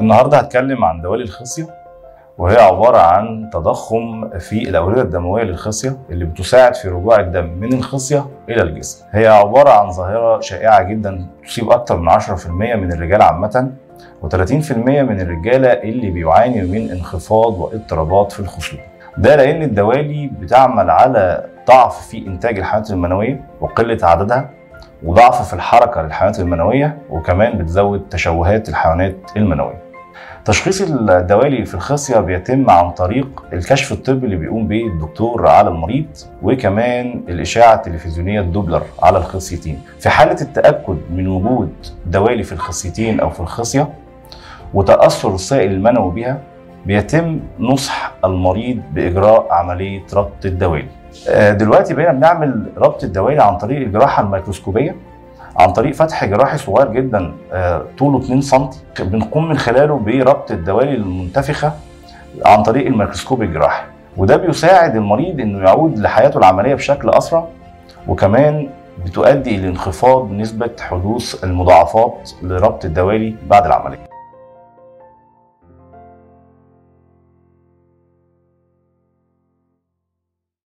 النهارده هتكلم عن دوالي الخصيه وهي عباره عن تضخم في الاورده الدمويه للخصيه اللي بتساعد في رجوع الدم من الخصيه الى الجسم. هي عباره عن ظاهره شائعه جدا تصيب اكثر من 10% من الرجال عامه و30% من الرجاله اللي بيعانوا من انخفاض واضطرابات في الخصوبه. ده لان الدوالي بتعمل على ضعف في انتاج الحيوانات المنويه وقله عددها وضعف في الحركه للحيوانات المنويه وكمان بتزود تشوهات الحيوانات المنويه. تشخيص الدوالي في الخصيه بيتم عن طريق الكشف الطبي اللي بيقوم به الدكتور على المريض وكمان الاشعه التلفزيونيه الدوبلر على الخصيتين. في حاله التاكد من وجود دوالي في الخصيتين او في الخصيه وتاثر السائل المنوي بها بيتم نصح المريض باجراء عمليه ربط الدوالي. دلوقتي بقينا بنعمل ربط الدوالي عن طريق الجراحه الميكروسكوبيه عن طريق فتح جراحي صغير جدا طوله 2 سم بنقوم من خلاله بربط الدوالي المنتفخه عن طريق الميكروسكوب الجراحي وده بيساعد المريض انه يعود لحياته العمليه بشكل اسرع وكمان بتؤدي الى انخفاض نسبه حدوث المضاعفات لربط الدوالي بعد العمليه